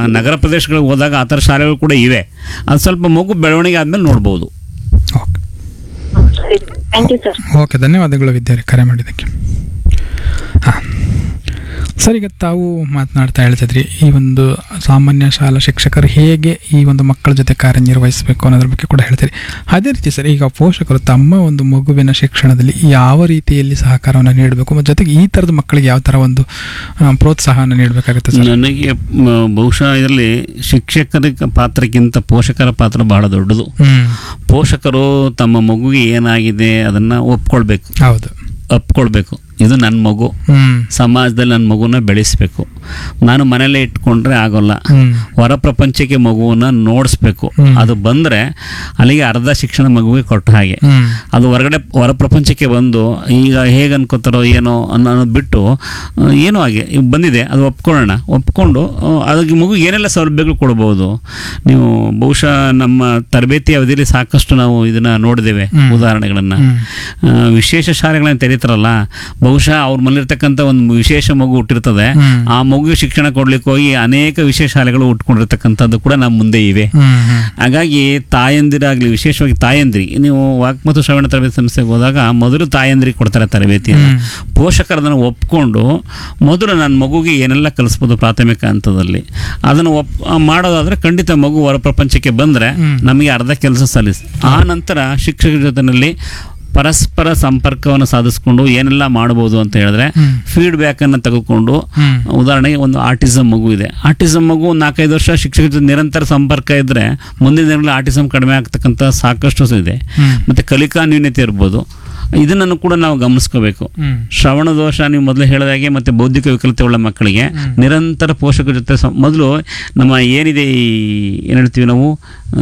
ನಗರ ಪ್ರದೇಶಗಳಿಗೆ ಹೋದಾಗ ಆ ಥರ ಶಾಲೆಗಳು ಕೂಡ ಇವೆ ಅದು ಸ್ವಲ್ಪ ಮಗು ಬೆಳವಣಿಗೆ ಆದಮೇಲೆ ನೋಡ್ಬೋದು ಓಕೆ ಸರಿ ಥ್ಯಾಂಕ್ ಯು ಸರ್ ಓಕೆ ಧನ್ಯವಾದಗಳು ವಿದ್ಯಾರ್ಥಿ ಕರೆ ಮಾಡಿದ್ದಕ್ಕೆ ಹಾಂ ಸರ್ ಈಗ ತಾವು ಮಾತನಾಡ್ತಾ ಹೇಳ್ತಿದ್ರಿ ಈ ಒಂದು ಸಾಮಾನ್ಯ ಶಾಲಾ ಶಿಕ್ಷಕರು ಹೇಗೆ ಈ ಒಂದು ಮಕ್ಕಳ ಜೊತೆ ಕಾರ್ಯನಿರ್ವಹಿಸಬೇಕು ಅನ್ನೋದ್ರ ಬಗ್ಗೆ ಕೂಡ ಹೇಳ್ತೀರಿ ಅದೇ ರೀತಿ ಸರ್ ಈಗ ಪೋಷಕರು ತಮ್ಮ ಒಂದು ಮಗುವಿನ ಶಿಕ್ಷಣದಲ್ಲಿ ಯಾವ ರೀತಿಯಲ್ಲಿ ಸಹಕಾರವನ್ನು ನೀಡಬೇಕು ಮತ್ತು ಜೊತೆಗೆ ಈ ಥರದ ಮಕ್ಕಳಿಗೆ ಯಾವ ಥರ ಒಂದು ಆ, ಪ್ರೋತ್ಸಾಹವನ್ನು ನೀಡಬೇಕಾಗುತ್ತೆ ಸರ್ ನನಗೆ ಮ, ಬಹುಶಃ ಇದರಲ್ಲಿ ಶಿಕ್ಷಕರ ಪಾತ್ರಕ್ಕಿಂತ ಪೋಷಕರ ಪಾತ್ರ ಬಹಳ ದೊಡ್ಡದು ಹ್ಮ್ ಪೋಷಕರು ತಮ್ಮ ಮಗುಗೆ ಏನಾಗಿದೆ ಅದನ್ನು ಒಪ್ಕೊಳ್ಬೇಕು ಹೌದು ಒಪ್ಕೊಳ್ಬೇಕು ಇದು ನನ್ನ ಮಗು ಹ್ಮ್ ಸಮಾಜದಲ್ಲಿ ನನ್ನ ಮಗುನ ಬೆಳೆಸಬೇಕು ನಾನು ಮನೇಲೇ ಇಟ್ಕೊಂಡ್ರೆ ಆಗೋಲ್ಲ ಹ್ಮ್ ಹೊರ ಪ್ರಪಂಚಕ್ಕೆ ಮಗುವನ್ನ ನೋಡಿಸ್ಬೇಕು ಹ್ಮ್. ಅದು ಬಂದರೆ ಅಲ್ಲಿಗೆ ಅರ್ಧ ಶಿಕ್ಷಣ ಮಗುವಿಗೆ ಕೊಟ್ಟ ಹಾಗೆ ಹ್ಮ್ ಅದು ಹೊರಗಡೆ ಹೊರ ಪ್ರಪಂಚಕ್ಕೆ ಬಂದು ಈಗ ಹೇಗೆ ಅನ್ಕೋತಾರೋ ಏನೋ ಅನ್ನೋದು ಬಿಟ್ಟು ಆ, ಏನೋ ಹಾಗೆ ಈಗ ಬಂದಿದೆ ಅದು ಒಪ್ಕೊಳ್ಳೋಣ ಒಪ್ಕೊಂಡು ಆ, ಅದಕ್ಕೆ ಮಗು ಏನೆಲ್ಲ ಸೌಲಭ್ಯಗಳು ಕೊಡ್ಬೋದು ನೀವು ಬಹುಶಃ ನಮ್ಮ ತರಬೇತಿ ಅವಧಿಯಲ್ಲಿ ಸಾಕಷ್ಟು ನಾವು ಇದನ್ನ ನೋಡಿದ್ದೇವೆ ಹ್ಮ್. ಉದಾಹರಣೆಗಳನ್ನು ಹ್ಮ್. ವಿಶೇಷ ಶಾಲೆಗಳನ್ನ ತೆರೀತಾರಲ್ಲ ಬಹುಶಃ ಅವ್ರ ಮನೇಲಿರ್ತಕ್ಕಂಥ ಒಂದು ವಿಶೇಷ ಮಗು ಹುಟ್ಟಿರ್ತದೆ ಹ್ಮ್. ಆ ಮಗುಗೆ ಶಿಕ್ಷಣ ಕೊಡ್ಲಿಕ್ಕೆ ಹೋಗಿ ಅನೇಕ ವಿಶೇಷ ಶಾಲೆಗಳು ಹುಟ್ಕೊಂಡಿರ್ತಕ್ಕಂಥದ್ದು ಕೂಡ ನಮ್ಮ ಮುಂದೆ ಇವೆ ಹ್ಮ್ ಹ್ಮ್ ಹಾಗಾಗಿ ತಾಯಂದಿರಾಗಲಿ ವಿಶೇಷವಾಗಿ ತಾಯಂದ್ರಿಗೆ ನೀವು ವಾಕ್ ಮತ್ತು ಶ್ರವಣ ತರಬೇತಿ ಸಂಸ್ಥೆಗೆ ಹೋದಾಗ ಮೊದಲು ತಾಯಂದ್ರಿಗೆ ಕೊಡ್ತಾರೆ ತರಬೇತಿಯನ್ನು ಹ್ಮ್. ಪೋಷಕರು ಅದನ್ನು ಒಪ್ಕೊಂಡು ಮೊದಲು ನನ್ನ ಮಗುಗೆ ಏನೆಲ್ಲ ಕಲಿಸ್ಬೋದು ಪ್ರಾಥಮಿಕ ಹಂತದಲ್ಲಿ ಅದನ್ನು ಒಪ್ ಮಾಡೋದಾದರೆ ಖಂಡಿತ ಮಗು ಹೊರ ಪ್ರಪಂಚಕ್ಕೆ ಬಂದರೆ ಹ್ಮ್. ನಮಗೆ ಅರ್ಧ ಕೆಲಸ ಸಲ್ಲಿಸ್ ಆ ನಂತರ ಶಿಕ್ಷಕರ ಜೊತೆಯಲ್ಲಿ ಪರಸ್ಪರ ಸಂಪರ್ಕವನ್ನು ಸಾಧಿಸ್ಕೊಂಡು ಏನೆಲ್ಲ ಮಾಡ್ಬೋದು ಅಂತ ಹೇಳಿದ್ರೆ ಹ್ಮ್. ಫೀಡ್ಬ್ಯಾಕನ್ನು ತೆಗೆದುಕೊಂಡು ಹ್ಮ್. ಉದಾಹರಣೆಗೆ ಒಂದು ಆಟಿಸಮ್ ಮಗು ಇದೆ ಆಟಿಸಮ್ ಮಗು ಒಂದು ನಾಲ್ಕೈದು ವರ್ಷ ಶಿಕ್ಷಕರ ಜೊತೆ ನಿರಂತರ ಸಂಪರ್ಕ ಇದ್ದರೆ ಮುಂದಿನ ದಿನಗಳಲ್ಲಿ ಆಟಿಸಮ್ ಕಡಿಮೆ ಆಗ್ತಕ್ಕಂಥ ಸಾಕಷ್ಟು ಇದೆ ಹ್ಮ್. ಮತ್ತು ಕಲಿಕಾ ನ್ಯೂನ್ಯತೆ ಇರ್ಬೋದು ಇದನ್ನು ಕೂಡ ನಾವು ಗಮನಿಸ್ಕೋಬೇಕು ಹ್ಮ್ ಶ್ರವಣ ದೋಷ ನೀವು ಮೊದಲು ಹೇಳಿದಾಗೆ ಮತ್ತು ಬೌದ್ಧಿಕ ವಿಕಲತೆ ಉಳ್ಳ ಮಕ್ಕಳಿಗೆ ನಿರಂತರ ಪೋಷಕರ ಜೊತೆ ಸ- ಮೊದಲು ನಮ್ಮ ಏನಿದೆ ಈ ಏನು ಹೇಳ್ತೀವಿ ನಾವು ಆ,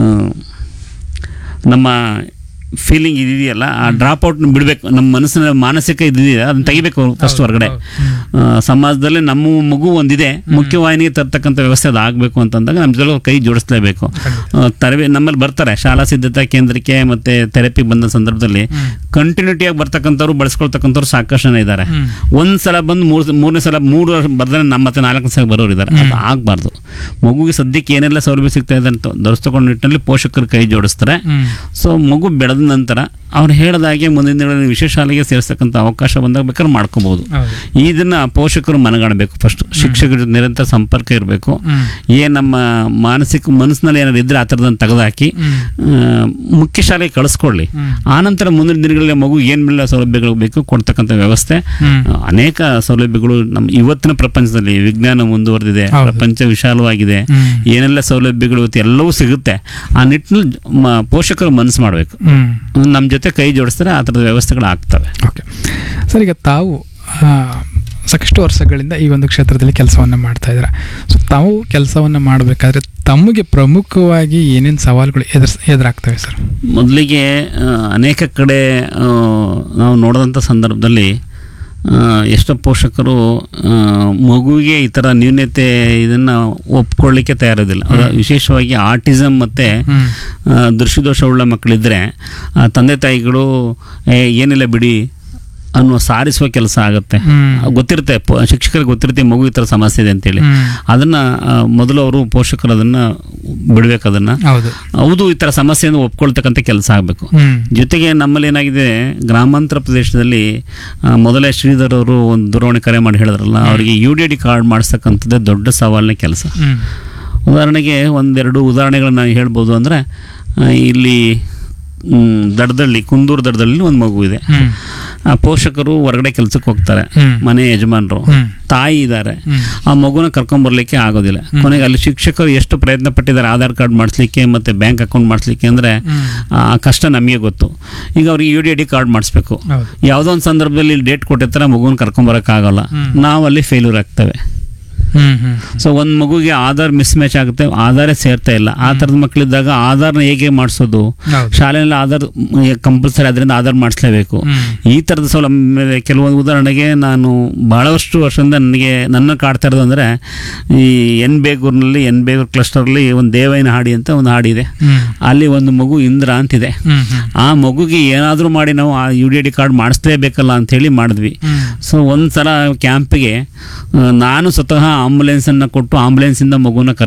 ನಮ್ಮ ಫೀಲಿಂಗ್ ಇದೆಯಲ್ಲ ಆ ಡ್ರಾಪ್ ಔಟ್ ಬಿಡಬೇಕು ನಮ್ಮ ಮನಸ್ಸಿನ ಮಾನಸಿಕ ಇದೆಯಲ್ಲ ಅದನ್ನ ತೆಗಿಬೇಕು ಫಸ್ಟ್ ಹೊರಗಡೆ ಆ, ಸಮಾಜದಲ್ಲಿ ನಮ್ಮ ಮಗು ಒಂದಿದೆ ಮುಖ್ಯವಾಹಿನಿಗೆ ತರ್ತಕ್ಕಂಥ ವ್ಯವಸ್ಥೆ ಅದು ಆಗಬೇಕು ಅಂತಂದಾಗ ನಮ್ಮ ಜೊತೆ ಕೈ ಜೋಡಿಸ್ಲೇಬೇಕು ಆ, ತರಬೇ ನಮ್ಮಲ್ಲಿ ಬರ್ತಾರೆ ಶಾಲಾ ಸಿದ್ಧತಾ ಕೇಂದ್ರಕ್ಕೆ ಮತ್ತು ಥೆರಪಿ ಬಂದ ಸಂದರ್ಭದಲ್ಲಿ ಕಂಟಿನ್ಯೂಟಿಯಾಗಿ ಬರ್ತಕ್ಕಂಥವ್ರು ಬಳಸ್ಕೊಳ್ತಕ್ಕಂಥವ್ರು ಸಾಕಷ್ಟು ಜನ ಇದ್ದಾರೆ ಹ್ಮ್. ಒಂದು ಸಲ ಬಂದು ಮೂರು ಮೂರನೇ ಸಲ ಮೂರು ವರ್ಷ ಬರ್ದ್ರೆ ನಮ್ಮ ಮತ್ತೆ ನಾಲ್ಕನೇ ಸಲ ಬರೋರು ಇದ್ದಾರೆ ಅದು ಆಗಬಾರ್ದು ಮಗುಗೆ ಸದ್ಯಕ್ಕೆ ಏನೆಲ್ಲ ಸೌಲಭ್ಯ ಸಿಗ್ತಾ ಇದೆ ಅಂತ ದೊರಸ್ತಗೊಂಡ ನಿಟ್ಟಿನಲ್ಲಿ ಪೋಷಕರು ಕೈ ಜೋಡಿಸ್ತಾರೆ ಹ್ಮ್ ಸೊ ಮಗು ಬೆಳೆದ ನಂತರ ಅವ್ರು ಹೇಳಿದಾಗೆ ಮುಂದಿನ ದಿನಗಳಲ್ಲಿ ವಿಶೇಷ ಶಾಲೆಗೆ ಸೇರಿಸ್ತಕ್ಕಂಥ ಅವಕಾಶ ಬಂದಾಗ ಬೇಕಾದ್ರೆ ಮಾಡ್ಕೋಬಹುದು ಹೌದು ಇದನ್ನ ಪೋಷಕರು ಮನಗಾಣಬೇಕು ಫಸ್ಟ್ ಶಿಕ್ಷಕರ ಜೊತೆ ನಿರಂತರ ಸಂಪರ್ಕ ಇರಬೇಕು ಹ್ಮ್ ಏನ್ ನಮ್ಮ ಮಾನಸಿಕ ಮನಸ್ಸಿನಲ್ಲಿ ಏನಾದ್ರು ಇದ್ರೆ ಆ ಥರದನ್ನು ತೆಗೆದಾಕಿ ಹ್ಮ್ ಆ, ಮುಖ್ಯ ಶಾಲೆಗೆ ಕಳಿಸ್ಕೊಳ್ಳಿ ಹ್ಮ್. ಆನಂತರ ಮುಂದಿನ ದಿನಗಳಲ್ಲಿ ಮಗು ಏನೆಲ್ಲ ಸೌಲಭ್ಯಗಳು ಬೇಕು ಕೊಡ್ತಕ್ಕಂಥ ವ್ಯವಸ್ಥೆ ಹ್ಮ್. ಆ, ಅನೇಕ ಸೌಲಭ್ಯಗಳು ನಮ್ಮ ಇವತ್ತಿನ ಪ್ರಪಂಚದಲ್ಲಿ ವಿಜ್ಞಾನ ಮುಂದುವರೆದಿದೆ ಹೌದು. ಪ್ರಪಂಚ ವಿಶಾಲವಾಗಿದೆ ಹ್ಮ್. ಏನೆಲ್ಲ ಸೌಲಭ್ಯಗಳು ಇವತ್ತು ಎಲ್ಲವೂ ಸಿಗುತ್ತೆ ಆ ನಿಟ್ಟಿನಲ್ಲಿ ಮ- ಪೋಷಕರು ಮನಸ್ಸು ಮಾಡಬೇಕು ಹ್ಮ್ ನಮ್ಮ ಜೊತೆ ಕೈ ಜೋಡಿಸಿದ್ರೆ ಆ ಥರದ ವ್ಯವಸ್ಥೆಗಳು ಆಗ್ತವೆ ಓಕೆ ಸರ್ ಈಗ ತಾವು ಆ, ಸಾಕಷ್ಟು ವರ್ಷಗಳಿಂದ ಈ ಒಂದು ಕ್ಷೇತ್ರದಲ್ಲಿ ಕೆಲಸವನ್ನು ಮಾಡ್ತಾ ಇದ್ದೀರಾ ಸೊ ತಾವು ಕೆಲಸವನ್ನು ಮಾಡಬೇಕಾದ್ರೆ ತಮಗೆ ಪ್ರಮುಖವಾಗಿ ಏನೇನು ಸವಾಲುಗಳು ಎದುರ್ಸ್ ಎದುರಾಗ್ತವೆ ಸರ್ ಮೊದಲಿಗೆ ಆ, ಅನೇಕ ಕಡೆ ಆ, ನಾವು ನೋಡಿದಂಥ ಸಂದರ್ಭದಲ್ಲಿ ಆ, ಎಷ್ಟೋ ಪೋಷಕರು ಆ, ಮಗುವಿಗೆ ಈ ಥರ ನ್ಯೂನ್ಯತೆ ಇದನ್ನು ಒಪ್ಕೊಳ್ಳಿಕ್ಕೆ ತಯಾರೋದಿಲ್ಲ ಅದ ವಿಶೇಷವಾಗಿ ಆಟಿಸಮ್ ಮತ್ತು ಹ್ಮ್ ದೃಷ್ಟಿದೋಷವುಳ್ಳ ಮಕ್ಕಳಿದ್ದರೆ ಆ, ತಂದೆ ತಾಯಿಗಳು "ಏ, ಏನಿಲ್ಲ ಬಿಡಿ ಅನ್ನೋ ಸಾರಿಸುವ ಕೆಲಸ ಆಗುತ್ತೆ ಹ್ಮ್. ಗೊತ್ತಿರುತ್ತೆ ಪ- ಶಿಕ್ಷಕರಿಗೆ ಗೊತ್ತಿರುತ್ತೆ ಮಗು ಈ ಥರ ಸಮಸ್ಯೆ ಇದೆ ಅಂತೇಳಿ ಹ್ಮ್. ಅದನ್ನು ಮೊದಲು ಅವರು ಪೋಷಕರು ಅದನ್ನು ಬಿಡ್ಬೇಕು ಅದನ್ನು ಹೌದು ಹೌದು ಈ ಥರ ಸಮಸ್ಯೆಯನ್ನು ಒಪ್ಕೊಳ್ತಕ್ಕಂಥ ಕೆಲಸ ಆಗಬೇಕು ಹ್ಮ್ ಜೊತೆಗೆ ನಮ್ಮಲ್ಲಿ ಏನಾಗಿದೆ ಗ್ರಾಮಾಂತರ ಪ್ರದೇಶದಲ್ಲಿ ಆ, ಮೊದಲೇ ಶ್ರೀಧರ್ ಅವರು ಒಂದು ದೂರವಾಣಿ ಕರೆ ಮಾಡಿ ಹೇಳಿದ್ರಲ್ಲ ಅವರಿಗೆ ಯು ಡಿ ಡಿ ಕಾರ್ಡ್ ಮಾಡಿಸ್ತಕ್ಕಂಥದ್ದೇ ದೊಡ್ಡ ಸವಾಲಿನ ಕೆಲಸ ಹ್ಮ್ ಉದಾಹರಣೆಗೆ ಒಂದೆರಡು ಉದಾಹರಣೆಗಳನ್ನ ಹೇಳ್ಬೋದು ಅಂದರೆ ಇಲ್ಲಿ ಮ್, ದಡದಳ್ಳಿ ಕುಂದೂರು ದಡದಲ್ಲಿ ಒಂದು ಮಗು ಇದೆ ಹ್ಮ್ ಆ ಪೋಷಕರು ಹೊರಗಡೆ ಕೆಲಸಕ್ಕೆ ಹೋಗ್ತಾರೆ ಹ್ಮ್. ಮನೆ ಯಜಮಾನರು ಹ್ಮ್. ತಾಯಿ ಇದ್ದಾರೆ ಹ್ಮ್. ಆ ಮಗುನ ಕರ್ಕೊಂಬರ್ಲಿಕ್ಕೆ ಆಗೋದಿಲ್ಲ ಕೊನೆಗೆ ಅಲ್ಲಿ ಶಿಕ್ಷಕರು ಎಷ್ಟು ಪ್ರಯತ್ನ ಪಟ್ಟಿದ್ದಾರೆ ಆಧಾರ್ ಕಾರ್ಡ್ ಮಾಡಿಸ್ಲಿಕ್ಕೆ ಮತ್ತು ಬ್ಯಾಂಕ್ ಅಕೌಂಟ್ ಮಾಡಿಸ್ಲಿಕ್ಕೆ ಅಂದರೆ ಹ್ಮ್. ಆ ಕಷ್ಟ ನಮಗೆ ಗೊತ್ತು ಈಗ ಅವ್ರಿಗೆ ಯು ಡಿ ಡಿ ಕಾರ್ಡ್ ಮಾಡಿಸ್ಬೇಕು ಹೌದು ಯಾವುದೋ ಒಂದು ಸಂದರ್ಭದಲ್ಲಿ ಡೇಟ್ ಕೊಟ್ಟಿರ್ತಾರೆ ಮಗುನ ಕರ್ಕೊಂಬರೋಕ್ಕಾಗಲ್ಲ ಹ್ಮ್. ನಾವು ಅಲ್ಲಿ ಫೇಲ್ಯೂರ್ ಆಗ್ತೇವೆ ಹ್ಮ್ ಹ್ಮ್ ಸೊ ಒಂದು ಮಗುಗೆ ಆಧಾರ್ ಮಿಸ್ ಮ್ಯಾಚ್ ಆಗುತ್ತೆ ಆಧಾರೇ ಸೇರ್ತಾ ಇಲ್ಲ ಆ ಥರದ ಮಕ್ಕಳಿದ್ದಾಗ ಆಧಾರ್ನ ಹೇಗೆ ಮಾಡಿಸೋದು ಹೌದು ಶಾಲೆಯಲ್ಲಿ ಆಧಾರ್ ಕಂಪಲ್ಸರಿ ಅದರಿಂದ ಆಧಾರ್ ಮಾಡಿಸ್ಲೇಬೇಕು ಹ್ಮ್. ಈ ಥರದ ಸೌಲಭ್ಯ ಆಮೇಲೆ ಕೆಲವೊಂದು ಉದಾಹರಣೆಗೆ ನಾನು ಬಹಳಷ್ಟು ವರ್ಷದಿಂದ ನನಗೆ ನನ್ನ ಕಾಡ್ತಾ ಇರೋದು ಅಂದರೆ ಈ ಎನ್ ಬೇಗೂರಿನಲ್ಲಿ ಎನ್ ಬೇಗೂರು ಕ್ಲಸ್ಟರಲ್ಲಿ ಒಂದು ದೇವೈನ ಹಾಡಿ ಅಂತ ಒಂದು ಹಾಡಿದೆ ಹ್ಮ್ ಅಲ್ಲಿ ಒಂದು ಮಗು ಇಂದ್ರ ಅಂತಿದೆ ಹ್ಮ್ ಹ್ಮ್ ಆ ಮಗುಗೆ ಏನಾದರೂ ಮಾಡಿ ನಾವು ಆ ಯು ಡಿ ಡಿ ಕಾರ್ಡ್ ಮಾಡಿಸ್ಲೇಬೇಕಲ್ಲ ಅಂಥೇಳಿ ಮಾಡಿದ್ವಿ ಹ್ಮ್ ಸೊ ಒಂದು ಸಲ ಕ್ಯಾಂಪಿಗೆ ನಾನು ಸ್ವತಃ ಆಂಬುಲೆನ್ಸನ್ನು ಕೊಟ್ಟು ಆಂಬುಲೆನ್ಸಿಂದ ಮಗುನ